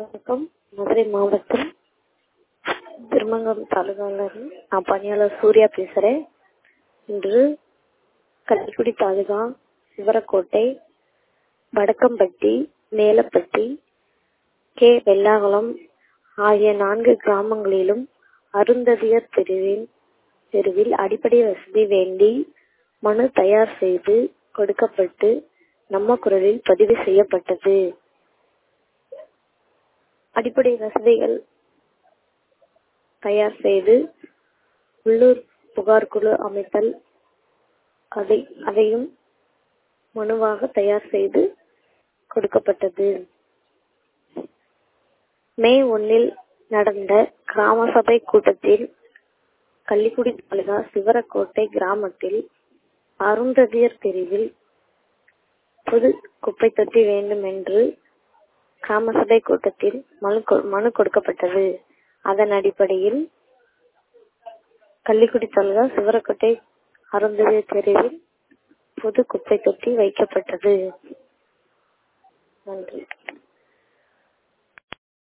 வணக்கம் மதுரை மாவட்டம் திருமங்கலம் தாலுகாவில் நான் பணியாளர் சூர்யா பேசுகிறேன் இன்று கள்ளிக்குடி தாலுகா சிவரக்கோட்டை வடக்கம்பட்டி மேலப்பட்டி கே வெள்ளாகுளம் ஆகிய நான்கு கிராமங்களிலும் அருந்ததியர் தெருவில் தெருவில் அடிப்படை வசதி வேண்டி மனு தயார் செய்து கொடுக்கப்பட்டு நம்ம குரலில் பதிவு செய்யப்பட்டது அடிப்படை வசதிகள் தயார் செய்து உள்ளூர் புகார் குழு அமைத்தல் அதை அதையும் மனுவாக தயார் செய்து கொடுக்கப்பட்டது மே ஒன்னில் நடந்த கிராம சபை கூட்டத்தில் கள்ளிக்குடி தாலுகா சிவரக்கோட்டை கிராமத்தில் அருந்ததியர் பிரிவில் பொது குப்பை தொட்டி வேண்டும் என்று கிராம சபை கூட்டத்தில் மனு மனு கொடுக்கப்பட்டது அதன் அடிப்படையில் கள்ளிக்குடி தாலுகா சிவரக்கோட்டை அருந்ததியர் தெருவில் பொது குப்பை தொட்டி வைக்கப்பட்டது நன்றி